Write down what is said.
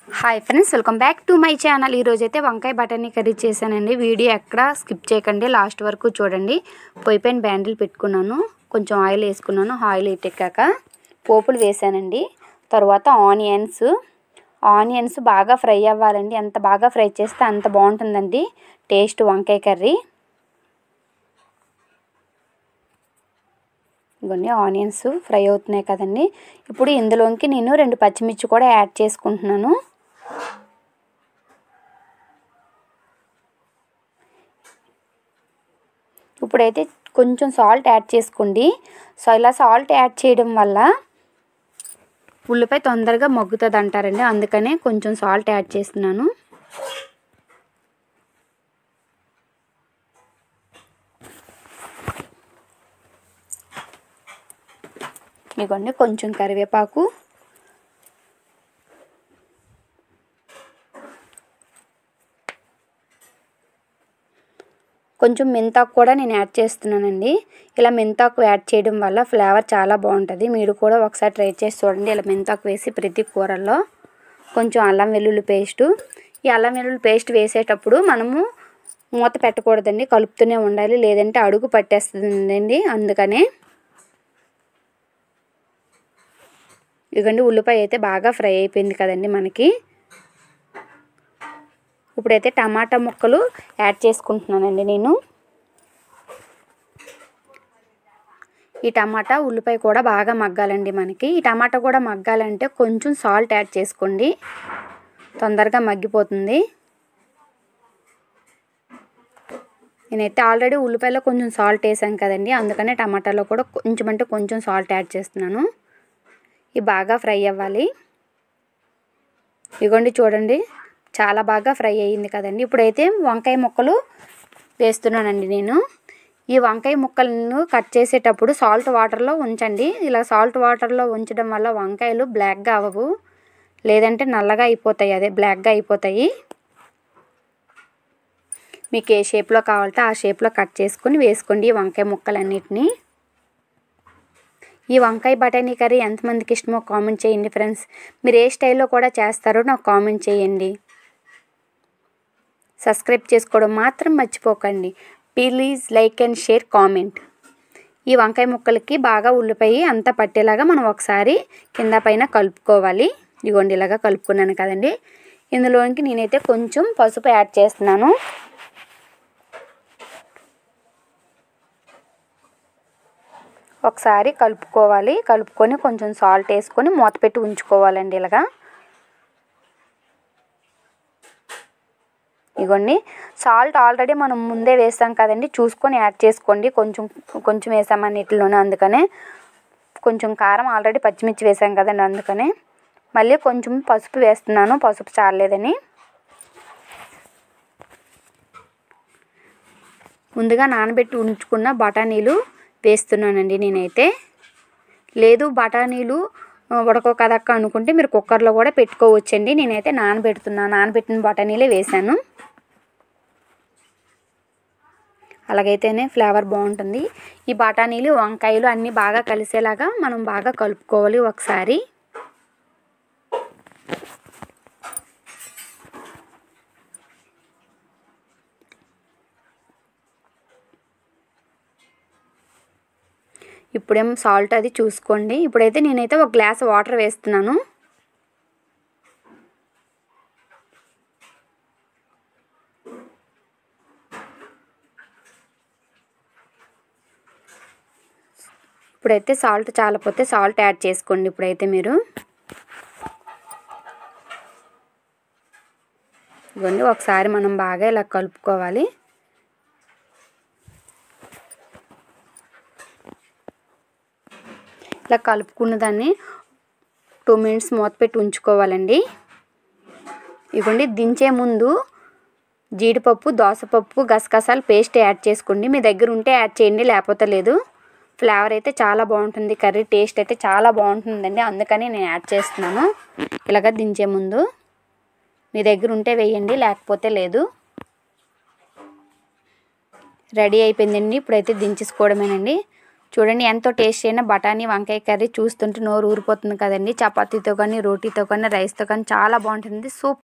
hi friends welcome back to my channel ఈరోజు అయితే వంకాయ బఠానీ కర్రీ చేశానండి వీడియో ఎక్కడ స్కిప్ చేయకండి లాస్ట్ వరకు చూడండి పొయ్యి పైన బ్యాండిల్ పెట్టుకున్నాను కొంచెం ఆయిల్ వేసుకున్నాను ఆయిల్ ఎక్కాక పోపులు వేసానండి తర్వాత ఆనియన్స్ ఆనియన్స్ బాగా ఫ్రై అవ్వాలండి ఎంత బాగా ఫ్రై చేస్తే అంత బాగుంటుందండి టేస్ట్ వంకాయ కర్రీ ఇవన్నీ ఆనియన్స్ ఫ్రై అవుతున్నాయి కదండి ఇప్పుడు ఇందులోకి నేను రెండు పచ్చిమిర్చి కూడా యాడ్ చేసుకుంటున్నాను ఇప్పుడైతే కొంచెం సాల్ట్ యాడ్ చేసుకోండి సో ఇలా సాల్ట్ యాడ్ చేయడం వల్ల ఉల్లిపాయ తొందరగా మగ్గుతుంది అంటారండి అందుకనే కొంచెం సాల్ట్ యాడ్ చేస్తున్నాను ఇదిగోండి కొంచెం కరివేపాకు కొంచెం మెంతాకు కూడా నేను యాడ్ చేస్తున్నానండి ఇలా మెంతాకు యాడ్ చేయడం వల్ల ఫ్లేవర్ చాలా బాగుంటుంది మీరు కూడా ఒకసారి ట్రై చేసి చూడండి ఇలా మెంతాకు వేసి ప్రతి కూరల్లో కొంచెం అల్లం వెల్లుల్లి పేస్టు ఈ అల్లం వెల్లుల్లి పేస్ట్ వేసేటప్పుడు మనము మూత పెట్టకూడదండి కలుపుతూనే ఉండాలి లేదంటే అడుగు పట్టేస్తుందండి అందుకనే ఇదిగోండి ఉల్లిపాయ అయితే బాగా ఫ్రై అయిపోయింది కదండి మనకి ఇప్పుడైతే టమాటా ముక్కలు యాడ్ చేసుకుంటున్నానండి నేను ఈ టమాటా ఉల్లిపాయ కూడా బాగా మగ్గాలండి మనకి ఈ టమాటా కూడా మగ్గాలంటే కొంచెం సాల్ట్ యాడ్ చేసుకోండి తొందరగా మగ్గిపోతుంది నేనైతే ఆల్రెడీ ఉల్లిపాయలో కొంచెం సాల్ట్ వేసాను కదండి అందుకనే టమాటాలో కూడా కొంచెం అంటే కొంచెం సాల్ట్ యాడ్ చేస్తున్నాను ఇవి బాగా ఫ్రై అవ్వాలి ఇగోండి చూడండి చాలా బాగా ఫ్రై అయ్యింది కదండి ఇప్పుడైతే వంకాయ ముక్కలు వేస్తున్నానండి నేను ఈ వంకాయ ముక్కలను కట్ చేసేటప్పుడు సాల్ట్ వాటర్లో ఉంచండి ఇలా సాల్ట్ వాటర్లో ఉంచడం వల్ల వంకాయలు బ్లాక్గా అవ్వవు లేదంటే నల్లగా అయిపోతాయి అదే బ్లాక్గా అయిపోతాయి మీకు ఏ షేప్లో కావాలంటే ఆ షేప్లో కట్ చేసుకొని వేసుకోండి ఈ వంకాయ ముక్కలన్నిటినీ ఈ వంకాయ బఠానీ కర్రీ ఎంతమందికి ఇష్టమో కామెంట్ చేయండి ఫ్రెండ్స్ మీరు ఏ స్టైల్లో కూడా చేస్తారో నాకు కామెంట్ చేయండి సబ్స్క్రైబ్ చేసుకోవడం మాత్రం మర్చిపోకండి please like and share comment ఈ వంకాయ ముక్కలకి బాగా ఉల్లిపాయ అంతా పట్టేలాగా మనం ఒకసారి కింద పైన కలుపుకోవాలి ఇగోండి ఇలాగా కలుపుకున్నాను కదండి ఇందులోనికి నేనైతే కొంచెం పసుపు యాడ్ చేస్తున్నాను ఒకసారి కలుపుకోవాలి కలుపుకొని కొంచెం సాల్ట్ వేసుకొని మూత పెట్టి ఉంచుకోవాలండి ఇలాగా ఇగోండి సాల్ట్ ఆల్రెడీ మనం ముందే వేస్తాం కదండి చూసుకొని యాడ్ చేసుకోండి కొంచెం కొంచెం వేసామన్నిటిలోనే అందుకనే కొంచెం కారం ఆల్రెడీ పచ్చిమిర్చి వేసాం కదండి అందుకనే మళ్ళీ కొంచెం పసుపు వేస్తున్నాను పసుపు చాలేదని ముందుగా నానబెట్టి ఉంచుకున్న బఠానీలు వేస్తున్నానండి నేనైతే లేదు బఠానీలు ఉడకో కదక్క అనుకుంటే మీరు కుక్కర్లో కూడా పెట్టుకోవచ్చండి నేనైతే నానబెడుతున్నాను నానబెట్టిన బఠానీలే వేసాను అలాగైతేనే ఫ్లేవర్ బాగుంటుంది ఈ బఠానీలు వంకాయలు అన్నీ బాగా కలిసేలాగా మనం బాగా కలుపుకోవాలి ఒకసారి ఇప్పుడేం సాల్ట్ అది చూసుకోండి ఇప్పుడైతే నేనైతే ఒక గ్లాస్ వాటర్ వేస్తున్నాను ఇప్పుడైతే సాల్ట్ చాలపోతే సాల్ట్ యాడ్ చేసుకోండి ఇప్పుడైతే మీరు ఇవ్వండి ఒకసారి మనం బాగా ఇలా కలుపుకోవాలి ఇలా కలుపుకున్న దాన్ని టూ మినిట్స్ మూత పెట్టి ఉంచుకోవాలండి ఇవ్వండి దించే ముందు జీడిపప్పు దోసపప్పు గసగసాలు పేస్ట్ యాడ్ చేసుకోండి మీ దగ్గర ఉంటే యాడ్ చేయండి లేకపోతే లేదు ఫ్లేవర్ అయితే చాలా బాగుంటుంది కర్రీ టేస్ట్ అయితే చాలా బాగుంటుందండి అందుకని నేను యాడ్ చేస్తున్నాను ఇలాగ దించే ముందు మీ దగ్గర ఉంటే వేయండి లేకపోతే లేదు రెడీ అయిపోయిందండి ఇప్పుడైతే దించేసుకోవడమేనండి చూడండి ఎంతో టేస్టీ అయిన బఠానీ వంకాయ కర్రీ చూస్తుంటే నోరు ఊరిపోతుంది కదండి చపాతీతో కానీ రోటీతో కానీ రైస్తో కానీ చాలా బాగుంటుంది సూప్